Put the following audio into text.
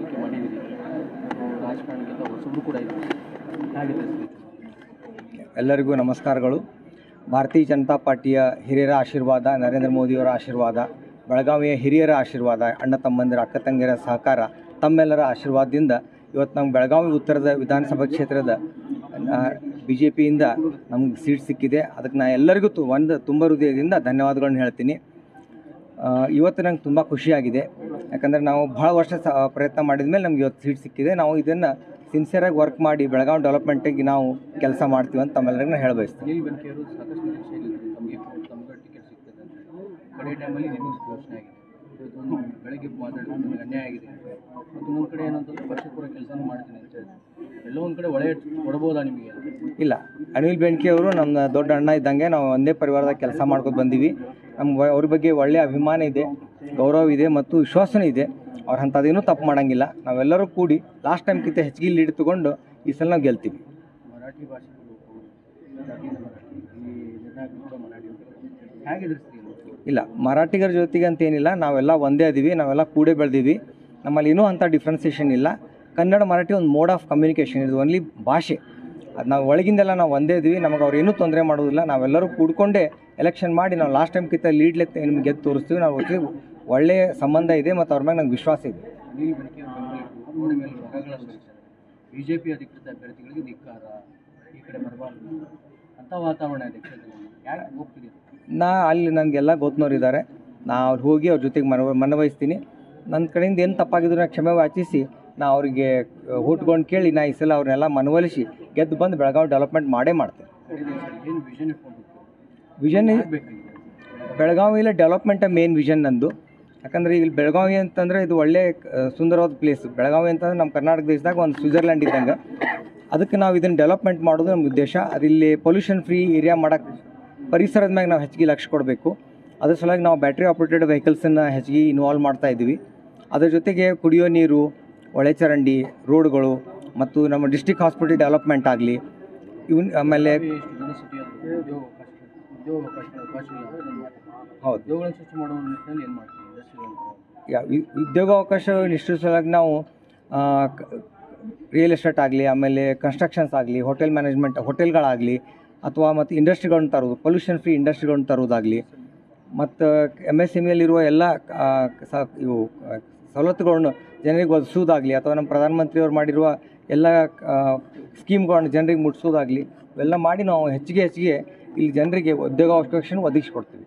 ಆಯ್ಕೆ ಮಾಡಿದ್ದೀರಿ ನೀವು ರಾಜಕಾರಣಕ್ಕಿಂತ ಹೊಸಬ್ರು ಕೂಡ ಇದ್ದೀರಿ ಹೇಗಿದೆ ಸ್ಪೀಚ್ ಎಲ್ಲರಿಗೂ ನಮಸ್ಕಾರಗಳು ಭಾರತೀಯ ಜನತಾ ಪಾರ್ಟಿಯ ಹಿರಿಯರ ಆಶೀರ್ವಾದ ನರೇಂದ್ರ ಮೋದಿಯವರ ಆಶೀರ್ವಾದ ಬೆಳಗಾವಿಯ ಹಿರಿಯರ ಆಶೀರ್ವಾದ ಅಣ್ಣ ತಮ್ಮಂದಿರ ಅಕ್ಕ ತಂಗಿಯರ ಸಹಕಾರ ತಮ್ಮೆಲ್ಲರ ಆಶೀರ್ವಾದದಿಂದ ಇವತ್ತು ನಮ್ಮ ಬೆಳಗಾವಿ ಉತ್ತರದ ವಿಧಾನಸಭಾ ಕ್ಷೇತ್ರದ ಬಿ ಜೆ ಪಿಯಿಂದ ನಮ್ಗೆ ಸೀಟ್ ಸಿಕ್ಕಿದೆ ಅದಕ್ಕೆ ನಾನು ಎಲ್ಲರಿಗೂ ತು ಒಂದು ತುಂಬ ಹೃದಯದಿಂದ ಧನ್ಯವಾದಗಳನ್ನ ಹೇಳ್ತೀನಿ ಆ, ಇವತ್ತು ನಂಗೆ ತುಂಬ ಖುಷಿಯಾಗಿದೆ ಯಾಕಂದರೆ ನಾವು ಭಾಳ ವರ್ಷ ಸ ಪ್ರಯತ್ನ ಮಾಡಿದ ಮೇಲೆ ನಮ್ಗೆ ಇವತ್ತು ಸೀಟ್ ಸಿಕ್ಕಿದೆ ನಾವು ಇದನ್ನು ಸಿನ್ಸಿಯರಾಗಿ ವರ್ಕ್ ಮಾಡಿ ಬೆಳಗಾವಿ ಡೆವಲಪ್ಮೆಂಟಿಗೆ ನಾವು ಕೆಲಸ ಮಾಡ್ತೀವಿ ಅಂತ ತಮ್ಮೆಲ್ಲರಿಗೂ ನಾನು ಹೇಳಬಯಸ್ತೀನಿ ಅನಿಲ್ ಬೆನ್ಕೆಯವರು ಸಾಕಷ್ಟು ನಿರೀಕ್ಷೆಯಲ್ಲಿದ್ದರು ತಮಗೆ ತಮಗೆ ಟಿಕೆಟ್ ಸಿಗ್ತದೆ ಅಂತ ಕಡೆ ಟೈಮಲ್ಲಿ ನಿಮಗೆ ಘೋಷಣೆ ಆಗಿದೆ ಇವತ್ತು ಒಂದು ಬೆಳಗ್ಗೆ ಮಾತಾಡಿದ್ರೆ ನಿಮಗೆ ಅನ್ಯಾಯ ಆಗಿದೆ ಮತ್ತು ಇನ್ನೊಂದು ಕಡೆ ಏನಂತಂದ್ರೆ ವರ್ಷಪೂರ ಕೆಲಸನೂ ಮಾಡ್ತೀನಿ ಅಂತ ಹೇಳಿ ಎಲ್ಲೋ ಒಂದು ಕಡೆ ಒಳ್ಳೆ ಕೊಡ್ಬೋದಾ ನಿಮಗೆ ಇಲ್ಲ ಅನಿಲ್ ಬೆನ್ಕೆ ಅವರು ನಮ್ಮ ದೊಡ್ಡ ಅಣ್ಣ ಇದ್ದಂಗೆ ನಾವು ಒಂದೇ ಪರಿವಾರದಾಗ ಕೆಲಸ ಮಾಡ್ಕೊಂಡು ಬಂದೀವಿ ನಮ್ಗೆ ಅವ್ರ ಬಗ್ಗೆ ಒಳ್ಳೆಯ ಅಭಿಮಾನ ಇದೆ ಗೌರವ ಇದೆ ಮತ್ತು ವಿಶ್ವಾಸನೂ ಇದೆ ಅವ್ರು ಅಂಥದ್ದೇನೂ ತಪ್ಪು ಮಾಡಂಗಿಲ್ಲ ನಾವೆಲ್ಲರೂ ಕೂಡಿ ಲಾಸ್ಟ್ ಟೈಮ್ಗಿಂತ ಹೆಚ್ಚಿಗೆ ಲೀಡ್ ತೊಗೊಂಡು ಈ ಸಲ ನಾವು ಗೆಲ್ತೀವಿ ಮರಾಠಿ ಭಾಷಿಕರು ಜಾತಿಯಿಂದ ಮರಾಠಿ ಈ ನಿರ್ಣಾಯಕರು ಕೂಡ ಮರಾಠಿ ಹೇಗೆ ಎದುರಿಸ್ತೀರಿ ಇಲ್ಲ ಮರಾಠಿಗರ ಜೊತೆಗೆ ಅಂತ ಏನಿಲ್ಲ ನಾವೆಲ್ಲ ಒಂದೇ ಅದೀವಿ ನಾವೆಲ್ಲ ಕೂಡೇ ಬೆಳೆದೀವಿ ನಮ್ಮಲ್ಲಿ ಏನೂ ಅಂಥ ಡಿಫ್ರೆನ್ಸಿಯೇಷನ್ ಇಲ್ಲ ಕನ್ನಡ ಮರಾಠಿ ಒಂದು ಮೋಡ್ ಆಫ್ ಕಮ್ಯುನಿಕೇಷನ್ ಇದು ಓನ್ಲಿ ಭಾಷೆ ಅದು ನಾವು ಒಳಗಿಂದೆಲ್ಲ ನಾವು ಒಂದೇ ಇದೀವಿ ನಮಗೆ ಅವ್ರು ಏನೂ ತೊಂದರೆ ಮಾಡೋದಿಲ್ಲ ನಾವೆಲ್ಲರೂ ಕೂಡ್ಕೊಂಡೇ ಎಲೆಕ್ಷನ್ ಮಾಡಿ ನಾವು ಲಾಸ್ಟ್ ಟೈಮ್ಗಿಂತ ಲೀಡ್ ಲೆತ್ತ ನಿಮ್ಗೆ ಗೆದ್ದು ತೋರಿಸ್ತೀವಿ ನಾವು ಒಟ್ಟಿಗೆ ಒಳ್ಳೆಯ ಸಂಬಂಧ ಇದೆ ಮತ್ತು ಅವ್ರ ಮೇಲೆ ನಂಗೆ ವಿಶ್ವಾಸ ಇದೆ ಅನಿಲ್ ಬೆನಕೆಯವರು ಬೆಂಬಲಿಟ್ಟು ರೋಡ್ ಮೇಲೆ ಮರಗಳ ಸುರಿತಾರೆ ಬಿ ಜೆ ಪಿ ಅಧಿಕೃತ ಅಭ್ಯರ್ಥಿಗಳಿಗೆ ಧಿಕ್ಕಾರ ಈ ಕಡೆ ಬರಬಾರ್ದು ಅಂಥ ವಾತಾವರಣ ಇದೆ ಕ್ಷೇತ್ರದಲ್ಲಿ ಯಾಕೆ ಹೋಗ್ತಿದೆ ನಾ ಅಲ್ಲಿ ನನಗೆಲ್ಲ ಗೊತ್ತನವ್ರು ಇದ್ದಾರೆ ನಾ ಅವ್ರು ಹೋಗಿ ಅವ್ರ ಜೊತೆಗೆ ಮನ ಮನವಹಿಸ್ತೀನಿ ನನ್ನ ಕಡೆಯಿಂದ ಏನು ತಪ್ಪಾಗಿದ್ರು ನಾ ಕ್ಷಮೆ ವಾಚಿಸಿ ನಾ ಅವರಿಗೆ ಹುಟ್ಕೊಂಡು ಕೇಳಿ ನಾ ಈ ಸಲ ಅವ್ರನ್ನೆಲ್ಲ ಮನವೊಲಿಸಿ ಗೆದ್ದು ಬಂದು ಬೆಳಗಾವಿ ಡೆವಲಪ್ಮೆಂಟ್ ಮಾಡೇ ಮಾಡ್ತೇನೆ ಏನು ವಿಷನ್ ಇಟ್ಕೊಂಡು ವಿಷನ್ ಬೇಕಾಗಿದೆ ಬೆಳಗಾವಿಯಲ್ಲಿ ಡೆವಲಪ್ಮೆಂಟ್ ಮೇನ್ ವಿಷನ್ ನಂದು ಯಾಕಂದರೆ ಇಲ್ಲಿ ಬೆಳಗಾವಿ ಅಂತಂದರೆ ಇದು ಒಳ್ಳೆ ಆ, ಸುಂದರವಾದ ಪ್ಲೇಸ್ ಬೆಳಗಾವಿ ಅಂತಂದ್ರೆ ನಮ್ಮ ಕರ್ನಾಟಕ ದೇಶದಾಗ ಒಂದು ಸ್ವಿಟ್ಜರ್ಲ್ಯಾಂಡ್ ಇದ್ದಂಗೆ ಅದಕ್ಕೆ ನಾವು ಇದನ್ನು ಡೆವಲಪ್ಮೆಂಟ್ ಮಾಡೋದು ನಮ್ಮ ಉದ್ದೇಶ ಅದಿಲ್ಲಿ ಪೊಲ್ಯೂಷನ್ ಫ್ರೀ ಏರಿಯಾ ಮಾಡೋಕ್ಕೆ ಪರಿಸರದ ಮ್ಯಾಗ ನಾವು ಹೆಚ್ಚಿಗೆ ಲಕ್ಷ್ಯ ಕೊಡಬೇಕು ಅದ್ರ ಸಲುವಾಗಿ ನಾವು ಬ್ಯಾಟ್ರಿ ಆಪ್ರೇಟೆಡ್ ವೆಹಿಕಲ್ಸನ್ನು ಹೆಚ್ಚಿಗೆ ಇನ್ವಾಲ್ವ್ ಮಾಡ್ತಾ ಇದ್ದೀವಿ ಅದ್ರ ಜೊತೆಗೆ ಕುಡಿಯೋ ನೀರು ಒಳೆ ಚರಂಡಿ ರೋಡ್ಗಳು ಮತ್ತು ನಮ್ಮ ಡಿಸ್ಟಿಕ್ ಹಾಸ್ಪಿಟಲ್ ಡೆವಲಪ್ಮೆಂಟ್ ಆಗಲಿ ಇವನ್ ಆಮೇಲೆ ಎಷ್ಟು ಜನ ಸಿಟಿ ಉದ್ಯೋಗ ಅವಕಾಶ ಉದ್ಯೋಗ ಅವಕಾಶ ಅವಕಾಶ ಇಲ್ಲ ಅದನ್ನ ಮಾಡ್ತೀವಿ. ಹೌದು ಉದ್ಯೋಗಗಳನ್ನು ಸೃಷ್ಟಿ ಮಾಡುವ ನಿಟ್ಟಿನಲ್ಲಿ ಏನು ಮಾಡ್ತೀವಿ ಇಂಡಸ್ಟ್ರಿ ಯಾ- ವಿ- ಉದ್ಯೋಗಾವಕಾಶ ಸಲುವಾಗಿ ನಾವು ರಿಯಲ್ ಎಸ್ಟೇಟ್ ಆಗಲಿ ಆಮೇಲೆ ಕನ್ಸ್ಟ್ರಕ್ಷನ್ಸ್ ಆಗಲಿ ಹೋಟೆಲ್ ಮ್ಯಾನೇಜ್ಮೆಂಟ್ ಹೋಟೆಲ್ಗಳಾಗಲಿ ಅಥವಾ ಮತ್ತು ಇಂಡಸ್ಟ್ರಿಗಳನ್ನ ತರೋದು ಪೊಲ್ಯೂಷನ್ ಫ್ರೀ ಇಂಡಸ್ಟ್ರಿಗಳನ್ನ ತರೋದಾಗಲಿ ಮತ್ತು ಎಮ್ ಎಸ್ ಎಮ್ ಎಲ್ಲಿರುವ ಎಲ್ಲ ಆ, ಸ- ಇವು ಆ, ಸವಲತ್ತುಗಳನ್ನು ಜನರಿಗೆ ಒದಗಿಸೋದಾಗಲಿ ಅಥವಾ ನಮ್ಮ ಪ್ರಧಾನಮಂತ್ರಿಯವರು ಮಾಡಿರುವ ಎಲ್ಲ ಸ್ಕೀಮ್ಗಳನ್ನು ಜನರಿಗೆ ಮುಟ್ಟಿಸೋದಾಗಲಿ ಇವೆಲ್ಲ ಮಾಡಿ ನಾವು ಹೆಚ್ಚಿಗೆ ಹೆಚ್ಚಿಗೆ ಇಲ್ಲಿ ಜನರಿಗೆ ಉದ್ಯೋಗಾವಕಾಶ ಒದಗಿಸ್ಕೊಡ್ತೀವಿ